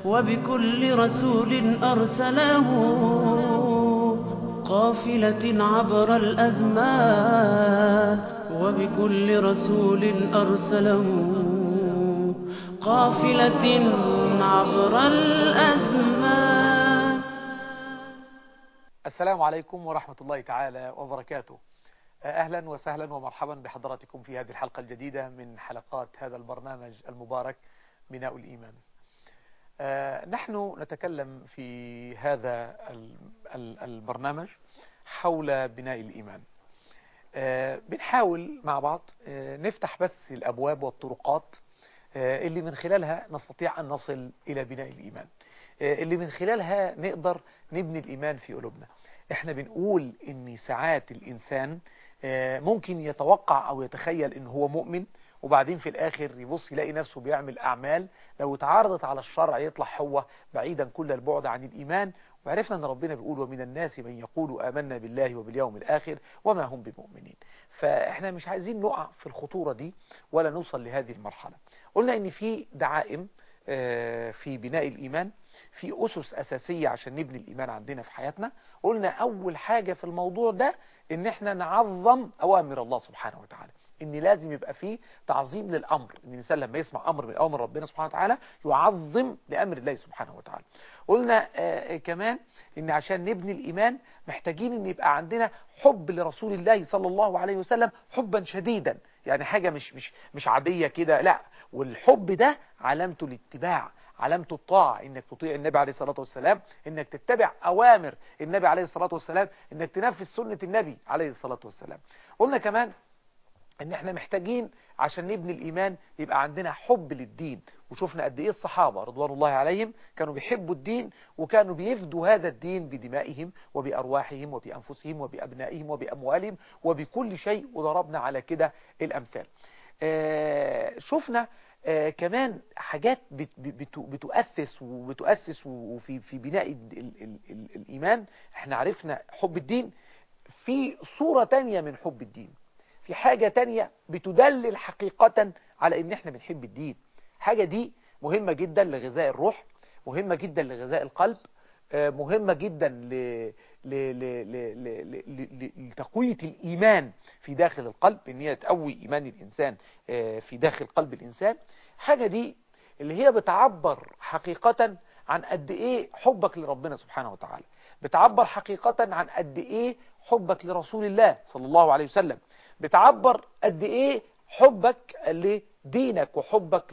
وبكل رسول أرسله قافلة عبر الأزمان وبكل رسول أرسله قافلة عبر الأزمان السلام عليكم ورحمة الله تعالى وبركاته أهلا وسهلا ومرحبا بحضراتكم في هذه الحلقة الجديدة من حلقات هذا البرنامج المبارك بناء الإيمان نحن نتكلم في هذا البرنامج حول بناء الإيمان بنحاول مع بعض نفتح بس الأبواب والطرقات اللي من خلالها نستطيع أن نصل إلى بناء الإيمان اللي من خلالها نقدر نبني الإيمان في قلوبنا احنا بنقول ان ساعات الإنسان ممكن يتوقع أو يتخيل ان هو مؤمن وبعدين في الآخر يبص يلاقي نفسه بيعمل أعمال لو اتعارضت على الشرع يطلع هو بعيدا كل البعد عن الإيمان وعرفنا أن ربنا بيقول ومن الناس من يقول آمنا بالله وباليوم الآخر وما هم بمؤمنين فإحنا مش عايزين نقع في الخطورة دي ولا نوصل لهذه المرحلة قلنا أن في دعائم في بناء الإيمان في أسس أساسية عشان نبني الإيمان عندنا في حياتنا قلنا أول حاجة في الموضوع ده ان احنا نعظم أوامر الله سبحانه وتعالى ان لازم يبقى فيه تعظيم للأمر ان الإنسان لما يسمع أمر من أوامر ربنا سبحانه وتعالى يعظم لأمر الله سبحانه وتعالى قلنا آه كمان ان عشان نبني الإيمان محتاجين ان يبقى عندنا حب لرسول الله صلى الله عليه وسلم حبا شديدا يعني حاجة مش مش مش عادية كده لا والحب ده علامته الاتباع علامته الطاعة انك تطيع النبي عليه الصلاة والسلام انك تتبع اوامر النبي عليه الصلاة والسلام انك تنفذ سنة النبي عليه الصلاة والسلام قلنا كمان ان احنا محتاجين عشان نبني الايمان يبقى عندنا حب للدين وشفنا قد ايه الصحابة رضوان الله عليهم كانوا بيحبوا الدين وكانوا بيفدوا هذا الدين بدمائهم وبأرواحهم وبأنفسهم وبأبنائهم وبأموالهم وبكل شيء وضربنا على كده الأمثال آه شفنا آه كمان حاجات بت بت بتؤسس وبتؤسس وفي في بناء ال ال ال ال الإيمان احنا عرفنا حب الدين في صورة تانية من حب الدين في حاجة تانية بتدلل حقيقة على ان احنا بنحب الدين حاجة دي مهمة جدا لغذاء الروح مهمة جدا لغذاء القلب مهمة جدا لتقوية الإيمان في داخل القلب ان هي تقوي إيمان الإنسان في داخل قلب الإنسان حاجة دي اللي هي بتعبر حقيقة عن قد ايه حبك لربنا سبحانه وتعالى بتعبر حقيقة عن قد ايه حبك لرسول الله صلى الله عليه وسلم بتعبر قد ايه حبك لدينك وحبك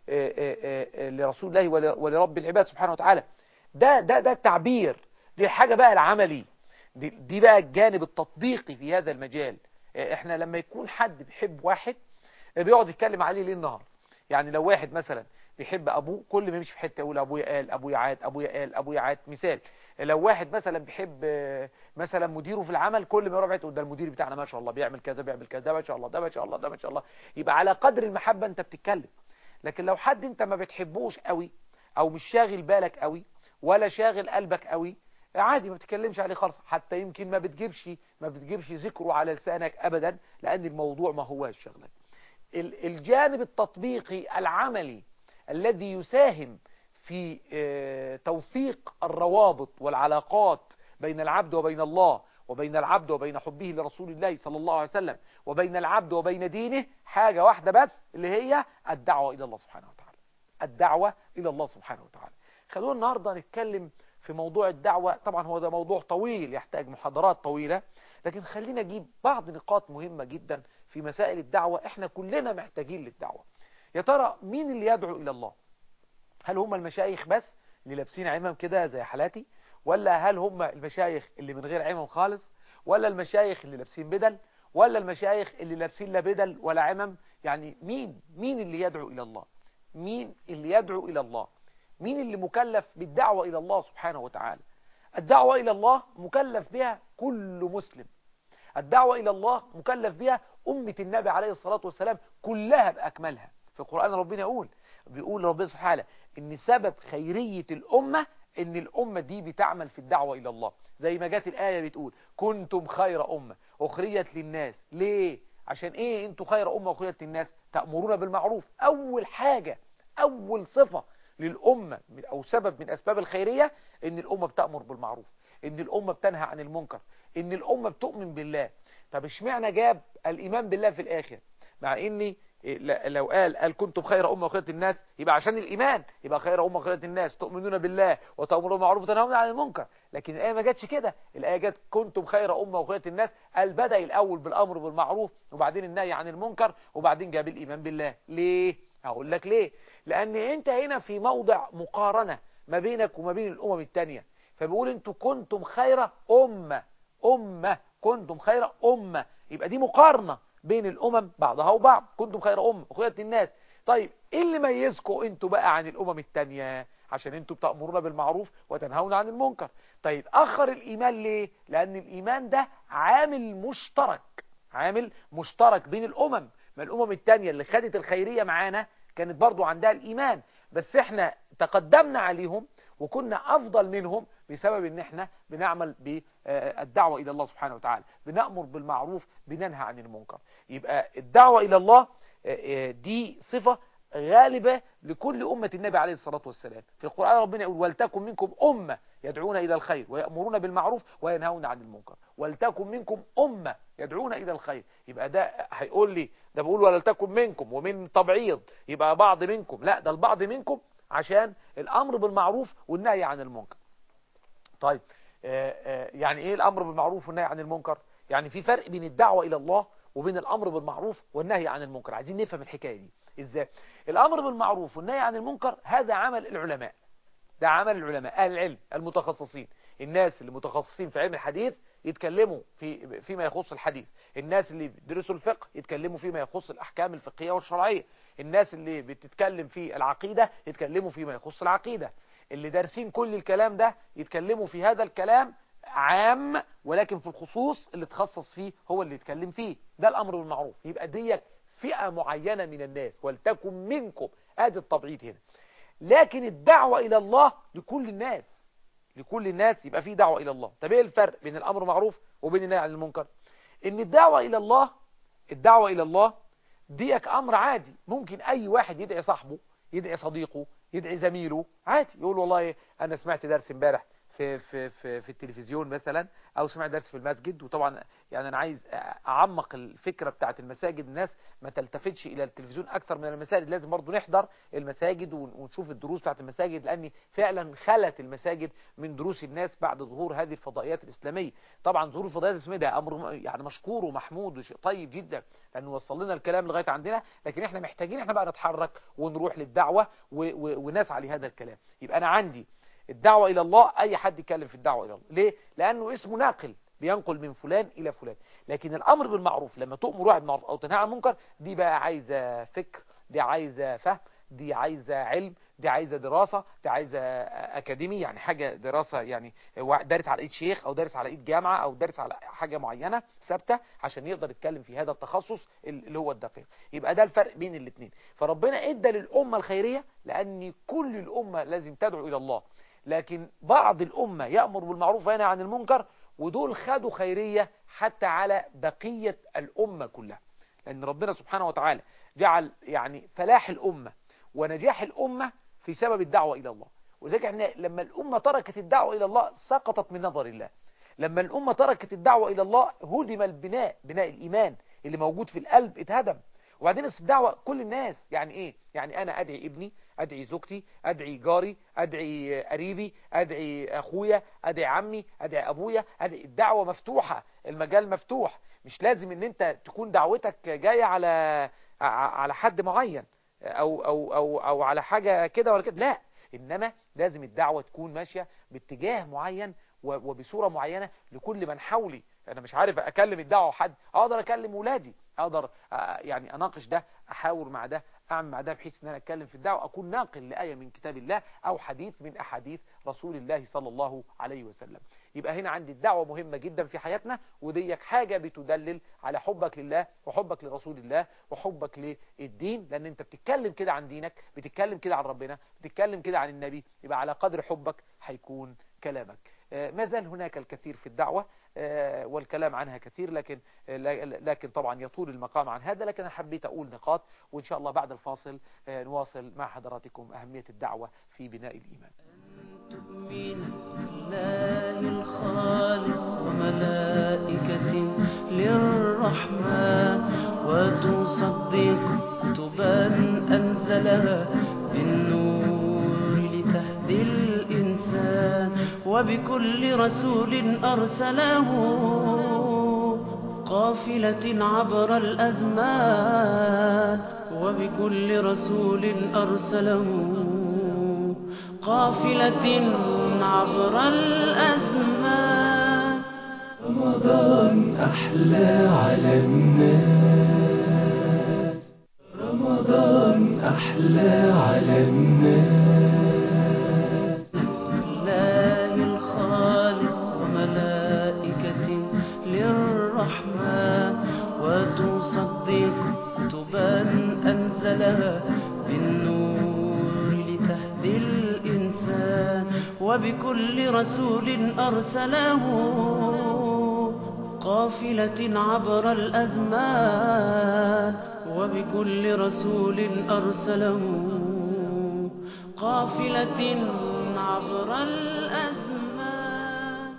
لرسول الله ولرب العباد سبحانه وتعالى ده ده ده التعبير دي الحاجة بقى العملي دي, دي بقى الجانب التطبيقي في هذا المجال احنا لما يكون حد بيحب واحد بيقعد يتكلم عليه ليل نهار يعني لو واحد مثلا بيحب ابوه كل ما يمشي في حته يقول ابويا قال ابويا عاد ابويا قال ابويا عاد مثال لو واحد مثلا بيحب مثلا مديره في العمل كل ما يروح يقول ده المدير بتاعنا ما شاء الله بيعمل كذا بيعمل كذا ده ما شاء الله ده ما شاء الله ده ما شاء الله يبقى على قدر المحبة انت بتتكلم لكن لو حد انت ما بتحبوش قوي او مش شاغل بالك قوي ولا شاغل قلبك قوي عادي ما بتتكلمش عليه خالص حتى يمكن ما بتجيبش ما بتجيبش ذكره على لسانك ابدا لان الموضوع ما هواش شغلك الجانب التطبيقي العملي الذي يساهم في توثيق الروابط والعلاقات بين العبد وبين الله وبين العبد وبين حبه لرسول الله صلى الله عليه وسلم وبين العبد وبين دينه حاجة واحدة بس اللي هي الدعوة إلى الله سبحانه وتعالى الدعوة إلى الله سبحانه وتعالى خلونا النهاردة نتكلم في موضوع الدعوة طبعا هو ده موضوع طويل يحتاج محاضرات طويلة لكن خلينا نجيب بعض نقاط مهمة جدا في مسائل الدعوة احنا كلنا محتاجين للدعوة يا ترى مين اللي يدعو إلى الله هل هم المشايخ بس اللي لابسين عمم كده زي حالاتي ولا هل هم المشايخ اللي من غير عمم خالص ولا المشايخ اللي لابسين بدل ولا المشايخ اللي لابسين لا بدل ولا عمم يعني مين مين اللي يدعو إلى الله مين اللي يدعو إلى الله مين اللي مكلف بالدعوة إلى الله سبحانه وتعالى الدعوة إلى الله مكلف بها كل مسلم الدعوة إلى الله مكلف بها أمة النبي عليه الصلاة والسلام كلها بأكملها في القرآن ربنا يقول بيقول ربنا سبحانه ان سبب خيرية الامة ان الامة دي بتعمل في الدعوة الى الله زي ما جات الآية بتقول كنتم خير امة اخريت للناس ليه عشان ايه انتوا خير امة اخريت للناس تأمرون بالمعروف اول حاجة اول صفة للأمة أو سبب من أسباب الخيرية إن الأمة بتأمر بالمعروف إن الأمة بتنهى عن المنكر إن الأمة بتؤمن بالله طب اشمعنى جاب الإيمان بالله في الآخر مع إني لو قال قال كنتم خير أمة وخيرة الناس يبقى عشان الإيمان يبقى خير أمة وخيرة الناس تؤمنون بالله وتأمرون بالمعروف وتنهون عن المنكر لكن الآية ما جاتش كده الآية جت كنتم خير أمة وخيرة الناس قال بدأ الأول بالأمر بالمعروف وبعدين النهي عن المنكر وبعدين جاب الإيمان بالله ليه؟ هقول لك ليه لأن أنت هنا في موضع مقارنة ما بينك وما بين الأمم التانية فبيقول أنتم كنتم خير أمة أمة كنتم خير أمة يبقى دي مقارنة بين الأمم بعضها وبعض كنتم خير أمة وخيرة الناس طيب ايه اللي ميزكم انتوا بقى عن الأمم التانية عشان انتوا بتأمرون بالمعروف وتنهون عن المنكر طيب أخر الإيمان ليه لأن الإيمان ده عامل مشترك عامل مشترك بين الأمم ما الأمم التانية اللي خدت الخيرية معانا كانت برضو عندها الإيمان بس احنا تقدمنا عليهم وكنا أفضل منهم بسبب ان احنا بنعمل بالدعوة إلى الله سبحانه وتعالى بنأمر بالمعروف بننهى عن المنكر يبقى الدعوة إلى الله دي صفة غالبة لكل أمة النبي عليه الصلاة والسلام في القرآن ربنا يقول ولتكن منكم أمة يدعون إلى الخير ويأمرون بالمعروف وينهون عن المنكر ولتكن منكم أمة يدعون إلى الخير يبقى ده هيقول لي ده بقول ولتكن منكم ومن تبعيض يبقى بعض منكم لا ده البعض منكم عشان الأمر بالمعروف والنهي عن المنكر طيب آآ آآ يعني ايه الامر بالمعروف والنهي عن المنكر يعني في فرق بين الدعوة الى الله وبين الامر بالمعروف والنهي عن المنكر عايزين نفهم الحكاية دي ازاي الامر بالمعروف والنهي عن المنكر هذا عمل العلماء ده عمل العلماء اهل العلم المتخصصين الناس اللي متخصصين في علم الحديث يتكلموا في فيما يخص الحديث الناس اللي بيدرسوا الفقه يتكلموا فيما يخص الاحكام الفقهيه والشرعيه الناس اللي بتتكلم في العقيده يتكلموا فيما يخص العقيده اللي دارسين كل الكلام ده يتكلموا في هذا الكلام عام ولكن في الخصوص اللي تخصص فيه هو اللي يتكلم فيه ده الأمر بالمعروف يبقى ديك فئة معينة من الناس ولتكن منكم ادي التبعيد هنا لكن الدعوة إلى الله لكل الناس لكل الناس يبقى في دعوة إلى الله طب ايه الفرق بين الأمر معروف وبين النهي عن المنكر ان الدعوة إلى الله الدعوة إلى الله ديك أمر عادي ممكن أي واحد يدعي صاحبه يدعي صديقه يدعي زميله عادي يقول والله انا سمعت درس امبارح في في في في التلفزيون مثلا او سمعت درس في المسجد وطبعا يعني انا عايز اعمق الفكره بتاعه المساجد الناس ما تلتفتش الى التلفزيون اكثر من المساجد لازم برضو نحضر المساجد ونشوف الدروس بتاعه المساجد لان فعلا خلت المساجد من دروس الناس بعد ظهور هذه الفضائيات الاسلاميه طبعا ظهور الفضائيات الاسلاميه ده امر يعني مشكور ومحمود وشيء طيب جدا لانه وصل لنا الكلام لغايه عندنا لكن احنا محتاجين احنا بقى نتحرك ونروح للدعوه ونسعى لهذا الكلام يبقى انا عندي الدعوة إلى الله أي حد يتكلم في الدعوة إلى الله ليه؟ لأنه اسمه ناقل بينقل من فلان إلى فلان لكن الأمر بالمعروف لما تؤمر واحد بالمعروف أو تنهى عن المنكر دي بقى عايزة فكر دي عايزة فهم دي عايزة علم دي عايزة دراسة دي عايزة أكاديمي يعني حاجة دراسة يعني دارس على إيد شيخ أو دارس على إيد جامعة أو دارس على حاجة معينة ثابتة عشان يقدر يتكلم في هذا التخصص اللي هو الدقيق يبقى ده الفرق بين الاثنين فربنا ادى للأمة الخيرية لأن كل الأمة لازم تدعو إلى الله لكن بعض الأمة يأمر بالمعروف وينهى عن المنكر ودول خدوا خيرية حتى على بقية الأمة كلها لأن ربنا سبحانه وتعالى جعل يعني فلاح الأمة ونجاح الأمة في سبب الدعوة إلى الله وذلك احنا لما الأمة تركت الدعوة إلى الله سقطت من نظر الله لما الأمة تركت الدعوة إلى الله هدم البناء بناء الإيمان اللي موجود في القلب اتهدم وبعدين الدعوة كل الناس يعني ايه يعني انا ادعي ابني ادعي زوجتي ادعي جاري ادعي قريبي ادعي اخويا ادعي عمي ادعي ابويا ادعي الدعوة مفتوحة المجال مفتوح مش لازم ان انت تكون دعوتك جاية على على حد معين او او او او على حاجة كده ولا كده لا انما لازم الدعوة تكون ماشية باتجاه معين وبصورة معينة لكل من حولي انا مش عارف اكلم الدعوة حد اقدر اكلم ولادي اقدر يعني اناقش ده احاور مع ده اعمل مع ده بحيث ان انا اتكلم في الدعوة اكون ناقل لآية من كتاب الله او حديث من احاديث رسول الله صلى الله عليه وسلم يبقى هنا عندي الدعوة مهمة جدا في حياتنا وديك حاجة بتدلل على حبك لله وحبك لرسول الله وحبك للدين لان انت بتتكلم كده عن دينك بتتكلم كده عن ربنا بتتكلم كده عن النبي يبقى على قدر حبك هيكون كلامك ما زال هناك الكثير في الدعوة آه، والكلام عنها كثير لكن آه، لا- لكن طبعا يطول المقام عن هذا لكن أنا حبيت أقول نقاط وإن شاء الله بعد الفاصل آه، نواصل مع حضراتكم أهمية الدعوة في بناء الإيمان تؤمن بالله الخالق وملائكة للرحمن وتصدق كتبا أنزلها بالنور لتهدي الإنسان وبكل رسول أرسله قافلة عبر الأزمان وبكل رسول أرسله قافلة عبر الأزمان رمضان أحلى على الناس رمضان أحلى على الناس الله الخالق وملائكة للرحمن وتصدق كتبا أنزلها بالنور لتهدي الإنسان وبكل رسول أرسله قافلة عبر الأزمان وبكل رسول أرسله قافلة عبر الأزمان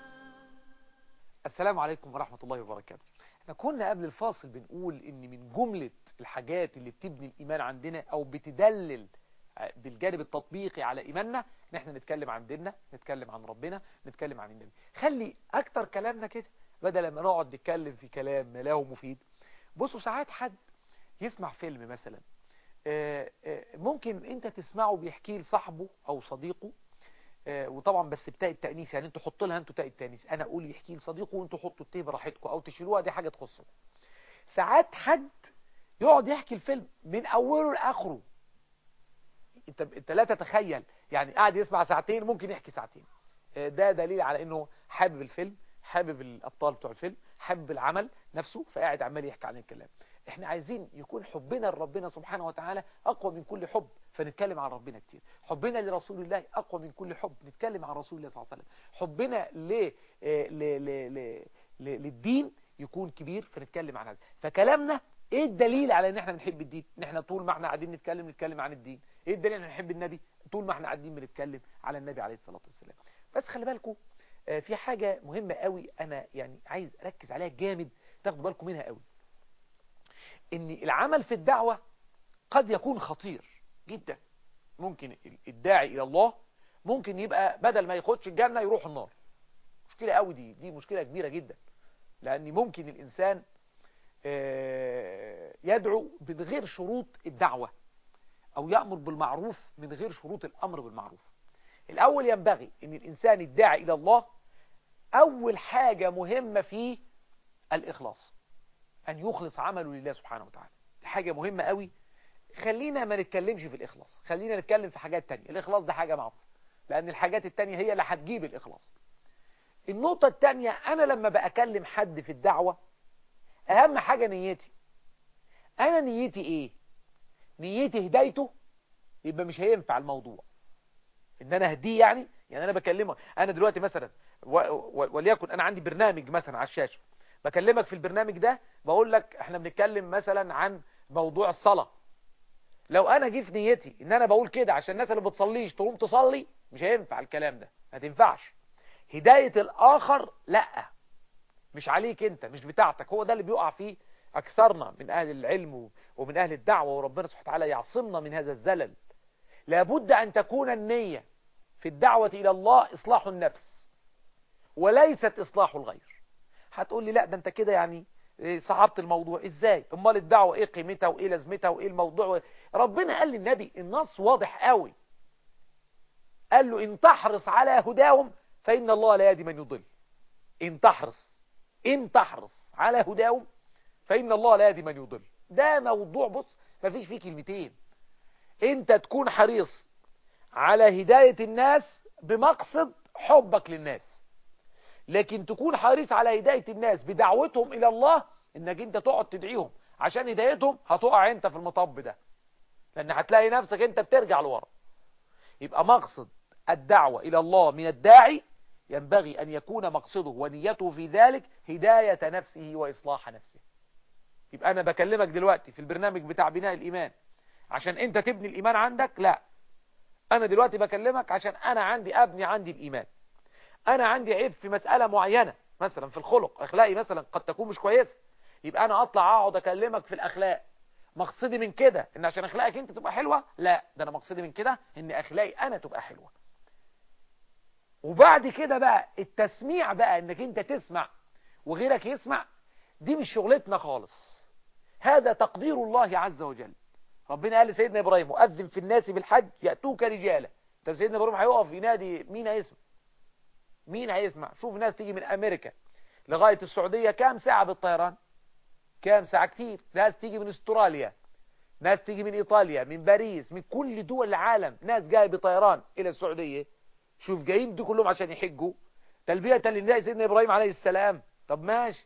السلام عليكم ورحمة الله وبركاته احنا كنا قبل الفاصل بنقول ان من جملة الحاجات اللي بتبني الايمان عندنا او بتدلل بالجانب التطبيقي على ايماننا ان احنا نتكلم عن ديننا نتكلم عن ربنا نتكلم عن النبي خلي اكتر كلامنا كده بدل ما نقعد نتكلم في كلام ما له مفيد بصوا ساعات حد يسمع فيلم مثلا آه، آه، ممكن انت تسمعه بيحكيه لصاحبه او صديقه آه، وطبعا بس بتاء التأنيث يعني انتوا حطوا لها انتوا تاء التأنيث انا اقول يحكي لصديقه وانتوا حطوا التاء براحتكم او تشيلوها دي حاجه تخصكم ساعات حد يقعد يحكي الفيلم من اوله لاخره انت انت لا تتخيل يعني قاعد يسمع ساعتين ممكن يحكي ساعتين آه، ده دليل على انه حابب الفيلم حابب الابطال بتوع الفيلم حابب العمل نفسه فقاعد عمال يحكي عن الكلام احنا عايزين يكون حبنا لربنا سبحانه وتعالى اقوى من كل حب فنتكلم عن ربنا كتير حبنا لرسول الله اقوى من كل حب نتكلم عن رسول الله صلى الله عليه وسلم حبنا ل... آه، ل... ل... ل... ل... للدين يكون كبير فنتكلم عن هذا فكلامنا ايه الدليل على ان احنا بنحب الدين ان احنا طول ما احنا قاعدين نتكلم نتكلم عن الدين ايه الدليل ان احنا بنحب النبي طول ما احنا قاعدين بنتكلم على النبي عليه الصلاه والسلام بس خلي بالكم آه، في حاجه مهمه قوي انا يعني عايز اركز عليها جامد تاخدوا بالكم منها قوي ان العمل في الدعوه قد يكون خطير جدا ممكن الداعي الى الله ممكن يبقى بدل ما يخش الجنه يروح النار مشكله قوي دي دي مشكله كبيره جدا لان ممكن الانسان آه، يدعو من غير شروط الدعوه او يامر بالمعروف من غير شروط الامر بالمعروف الاول ينبغي ان الانسان الداعي الى الله اول حاجه مهمه فيه الاخلاص أن يخلص عمله لله سبحانه وتعالى دي حاجة مهمة قوي خلينا ما نتكلمش في الإخلاص خلينا نتكلم في حاجات تانية الإخلاص ده حاجة معروفة لأن الحاجات التانية هي اللي هتجيب الإخلاص النقطة التانية أنا لما بأكلم حد في الدعوة أهم حاجة نيتي أنا نيتي إيه نيتي هدايته يبقى مش هينفع الموضوع ان انا اهديه يعني يعني انا بكلمه انا دلوقتي مثلا و... و... وليكن انا عندي برنامج مثلا على الشاشه بكلمك في البرنامج ده بقول لك احنا بنتكلم مثلا عن موضوع الصلاة لو انا جه في نيتي ان انا بقول كده عشان الناس اللي بتصليش تقوم تصلي مش هينفع الكلام ده ما تنفعش هداية الاخر لا مش عليك انت مش بتاعتك هو ده اللي بيقع فيه اكثرنا من اهل العلم ومن اهل الدعوة وربنا سبحانه وتعالى يعصمنا من هذا الزلل لابد ان تكون النية في الدعوة الى الله اصلاح النفس وليست اصلاح الغير هتقول لي لا ده انت كده يعني إيه صعبت الموضوع ازاي امال الدعوه ايه قيمتها وايه لازمتها وايه الموضوع ربنا قال للنبي النص واضح قوي قال له ان تحرص على هداهم فان الله لا يهدي من يضل ان تحرص ان تحرص على هداهم فان الله لا يهدي من يضل ده موضوع بص مفيش فيه كلمتين انت تكون حريص على هدايه الناس بمقصد حبك للناس لكن تكون حريص على هداية الناس بدعوتهم إلى الله إنك أنت تقعد تدعيهم عشان هدايتهم هتقع أنت في المطب ده لأن هتلاقي نفسك أنت بترجع لورا يبقى مقصد الدعوة إلى الله من الداعي ينبغي أن يكون مقصده ونيته في ذلك هداية نفسه وإصلاح نفسه يبقى أنا بكلمك دلوقتي في البرنامج بتاع بناء الإيمان عشان أنت تبني الإيمان عندك لا أنا دلوقتي بكلمك عشان أنا عندي أبني عندي الإيمان أنا عندي عيب في مسألة معينة مثلا في الخلق أخلاقي مثلا قد تكون مش كويسة يبقى أنا أطلع أقعد أكلمك في الأخلاق مقصدي من كده إن عشان أخلاقك أنت تبقى حلوة لا ده أنا مقصدي من كده إن أخلاقي أنا تبقى حلوة وبعد كده بقى التسميع بقى إنك أنت تسمع وغيرك يسمع دي مش شغلتنا خالص هذا تقدير الله عز وجل ربنا قال لسيدنا إبراهيم وأذن في الناس بالحج يأتوك رجالا طب سيدنا إبراهيم هيقف ينادي مين هيسمع مين هيسمع شوف ناس تيجي من أمريكا لغاية السعودية كام ساعة بالطيران كام ساعة كتير ناس تيجي من استراليا ناس تيجي من إيطاليا من باريس من كل دول العالم ناس جاية بطيران إلى السعودية شوف جايين دي كلهم عشان يحجوا تلبية لله سيدنا إبراهيم عليه السلام طب ماشي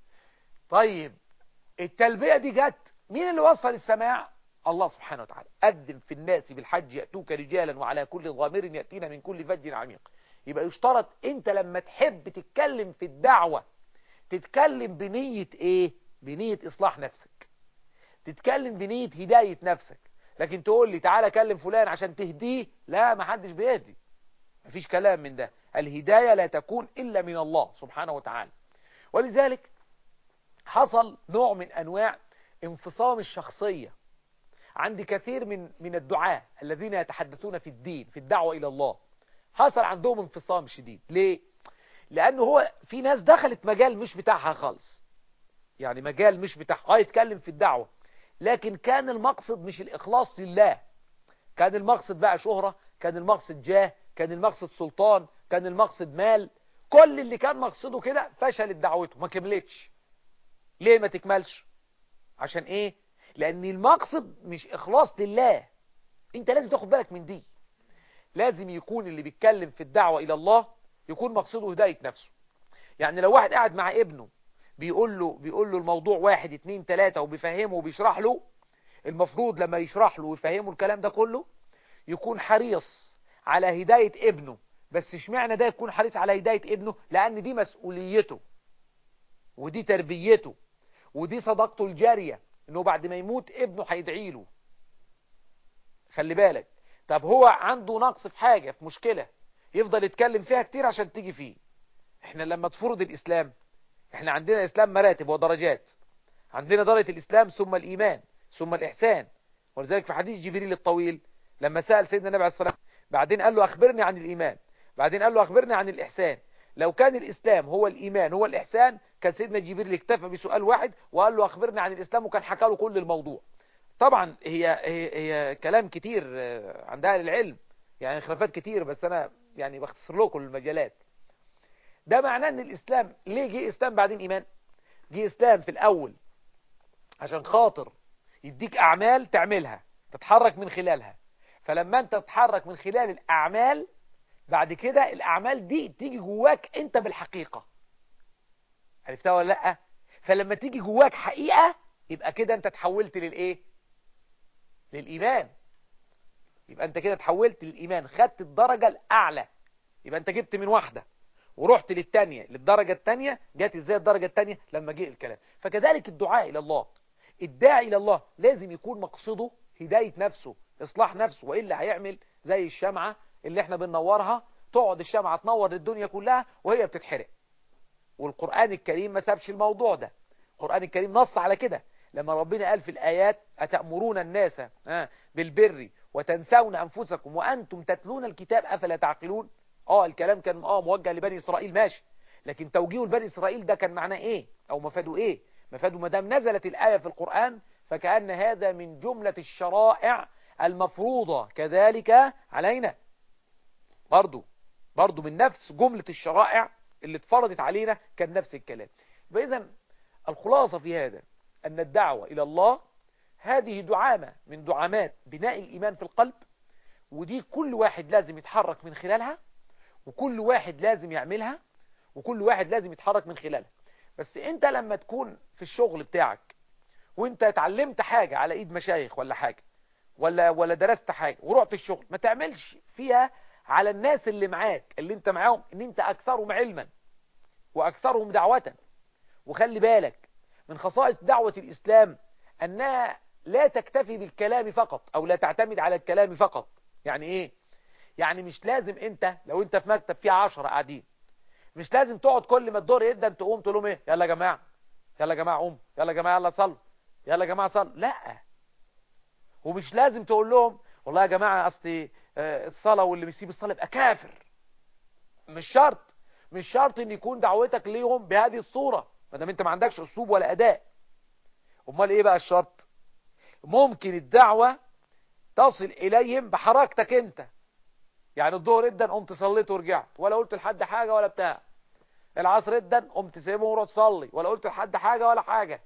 طيب التلبية دي جت مين اللي وصل السماع الله سبحانه وتعالى أذن في الناس بالحج يأتوك رجالا وعلى كل ضامر يأتينا من كل فج عميق يبقى يشترط انت لما تحب تتكلم في الدعوة تتكلم بنية ايه بنية اصلاح نفسك تتكلم بنية هداية نفسك لكن تقول لي تعالى كلم فلان عشان تهديه لا ما حدش بيهدي مفيش كلام من ده الهداية لا تكون إلا من الله سبحانه وتعالى ولذلك حصل نوع من أنواع انفصام الشخصية عند كثير من من الدعاة الذين يتحدثون في الدين في الدعوة إلى الله حصل عندهم انفصام شديد ليه لأنه هو في ناس دخلت مجال مش بتاعها خالص يعني مجال مش بتاعها اه يتكلم في الدعوة لكن كان المقصد مش الإخلاص لله كان المقصد بقى شهرة كان المقصد جاه كان المقصد سلطان كان المقصد مال كل اللي كان مقصده كده فشلت دعوته ما كملتش ليه ما تكملش عشان ايه لان المقصد مش اخلاص لله انت لازم تاخد بالك من دي لازم يكون اللي بيتكلم في الدعوة الى الله يكون مقصده هداية نفسه يعني لو واحد قاعد مع ابنه بيقول له بيقول له الموضوع واحد اتنين تلاتة وبيفهمه وبيشرح له المفروض لما يشرح له ويفهمه الكلام ده كله يكون حريص على هداية ابنه بس اشمعنى ده يكون حريص على هداية ابنه لان دي مسؤوليته ودي تربيته ودي صداقته الجارية انه بعد ما يموت ابنه هيدعي له خلي بالك طب هو عنده نقص في حاجة في مشكلة يفضل يتكلم فيها كتير عشان تيجي فيه احنا لما تفرض الاسلام احنا عندنا اسلام مراتب ودرجات عندنا درجة الاسلام ثم الايمان ثم الاحسان ولذلك في حديث جبريل الطويل لما سأل سيدنا النبي عليه الصلاة والسلام بعدين قال له اخبرني عن الايمان بعدين قال له اخبرني عن الاحسان لو كان الاسلام هو الايمان هو الاحسان كان سيدنا جبريل اكتفى بسؤال واحد وقال له اخبرني عن الاسلام وكان حكى له كل الموضوع طبعا هي هي, هي كلام كتير عند اهل العلم يعني خلافات كتير بس انا يعني بختصر لكم المجالات ده معناه ان الاسلام ليه جه اسلام بعدين ايمان جه اسلام في الاول عشان خاطر يديك اعمال تعملها تتحرك من خلالها فلما انت تتحرك من خلال الاعمال بعد كده الاعمال دي تيجي جواك انت بالحقيقة عرفتها ولا لا فلما تيجي جواك حقيقة يبقى كده انت تحولت للايه للايمان يبقى انت كده تحولت للايمان خدت الدرجة الاعلى يبقى انت جبت من واحدة ورحت للتانية للدرجة التانية جات ازاي الدرجة التانية لما جه الكلام فكذلك الدعاء الى الله الداعي الى الله لازم يكون مقصده هداية نفسه اصلاح نفسه وإلا هيعمل زي الشمعة اللي احنا بننورها تقعد الشمعة تنور للدنيا كلها وهي بتتحرق والقرآن الكريم ما سابش الموضوع ده القرآن الكريم نص على كده لما ربنا قال في الآيات أتأمرون الناس بالبر وتنسون أنفسكم وأنتم تتلون الكتاب أفلا تعقلون اه الكلام كان اه موجه لبني إسرائيل ماشي لكن توجيه لبني إسرائيل ده كان معناه ايه او مفاده ايه مفاده ما دام نزلت الآية في القرآن فكأن هذا من جملة الشرائع المفروضة كذلك علينا برضو برضو من نفس جملة الشرائع اللي اتفرضت علينا كان نفس الكلام فإذا الخلاصة في هذا أن الدعوة إلى الله هذه دعامة من دعامات بناء الإيمان في القلب ودي كل واحد لازم يتحرك من خلالها وكل واحد لازم يعملها وكل واحد لازم يتحرك من خلالها بس انت لما تكون في الشغل بتاعك وانت اتعلمت حاجة على ايد مشايخ ولا حاجة ولا ولا درست حاجة ورحت الشغل ما تعملش فيها على الناس اللي معاك اللي انت معاهم ان انت اكثرهم علما واكثرهم دعوة وخلي بالك من خصائص دعوة الاسلام انها لا تكتفي بالكلام فقط او لا تعتمد على الكلام فقط يعني ايه يعني مش لازم انت لو انت في مكتب فيه عشرة قاعدين مش لازم تقعد كل ما الدور يدا تقوم تقول لهم ايه يلا يا جماعه يلا يا جماعه قوم يلا يا جماعه يلا صلوا يلا يا جماعه صلوا لا ومش لازم تقول لهم والله يا جماعه اصل الصلاه واللي بيسيب الصلاه يبقى كافر مش شرط مش شرط ان يكون دعوتك ليهم بهذه الصوره ما دام انت ما عندكش اسلوب ولا اداء امال ايه بقى الشرط ممكن الدعوه تصل اليهم بحركتك انت يعني الظهر ادن قمت صليت ورجعت ولا قلت لحد حاجه ولا بتاع العصر ادن قمت سايبهم ورحت تصلي ولا قلت لحد حاجه ولا حاجه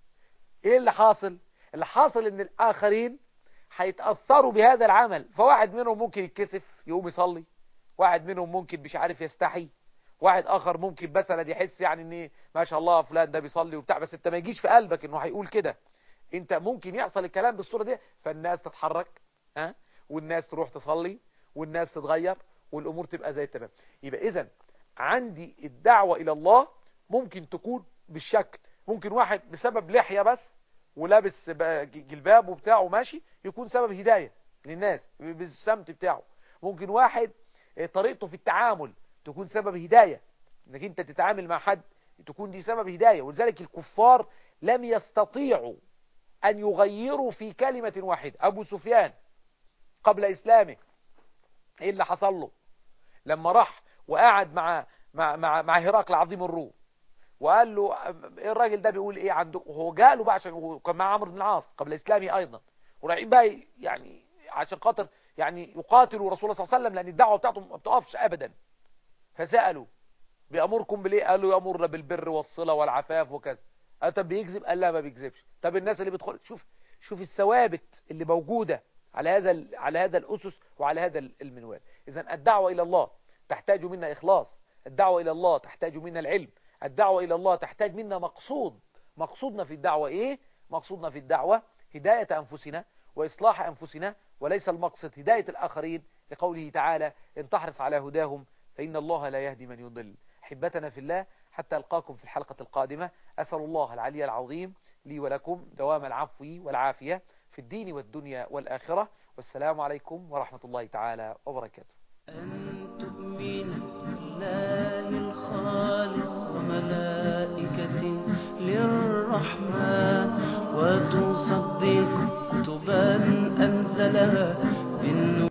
ايه اللي حاصل اللي حاصل ان الاخرين هيتاثروا بهذا العمل فواحد منهم ممكن يتكسف يقوم يصلي واحد منهم ممكن مش عارف يستحي واحد اخر ممكن مثلا يحس يعني ان ما شاء الله فلان ده بيصلي وبتاع بس انت ما يجيش في قلبك انه هيقول كده انت ممكن يحصل الكلام بالصوره دي فالناس تتحرك ها والناس تروح تصلي والناس تتغير والامور تبقى زي التمام يبقى اذا عندي الدعوه الى الله ممكن تكون بالشكل ممكن واحد بسبب لحيه بس ولابس جلباب وبتاعه وماشي يكون سبب هدايه للناس بالسمت بتاعه ممكن واحد طريقته في التعامل تكون سبب هدايه انك انت تتعامل مع حد تكون دي سبب هدايه ولذلك الكفار لم يستطيعوا ان يغيروا في كلمه واحده ابو سفيان قبل اسلامه ايه اللي حصل له لما راح وقعد مع مع مع, مع هرقل عظيم الروم وقال له ايه الراجل ده بيقول ايه عنده هو جاله بقى عشان كان مع عمرو بن العاص قبل اسلامه ايضا ورايحين بقى يعني عشان خاطر يعني يقاتلوا رسول الله صلى الله عليه وسلم لان الدعوه بتاعته ما بتقفش ابدا فسالوا بيامركم بالايه قالوا يامرنا بالبر والصله والعفاف وكذا قال طب بيكذب قال لا ما بيكذبش طب الناس اللي بتدخل شوف شوف الثوابت اللي موجوده على هذا على هذا الاسس وعلى هذا المنوال اذا الدعوه الى الله تحتاج منا اخلاص الدعوه الى الله تحتاج منا العلم الدعوه الى الله تحتاج منا مقصود مقصودنا في الدعوه ايه مقصودنا في الدعوه هدايه انفسنا واصلاح انفسنا وليس المقصد هدايه الاخرين لقوله تعالى ان تحرص على هداهم فان الله لا يهدي من يضل احبتنا في الله حتى القاكم في الحلقه القادمه اسال الله العلي العظيم لي ولكم دوام العفو والعافيه في الدين والدنيا والآخرة والسلام عليكم ورحمة الله تعالى وبركاته أن تؤمن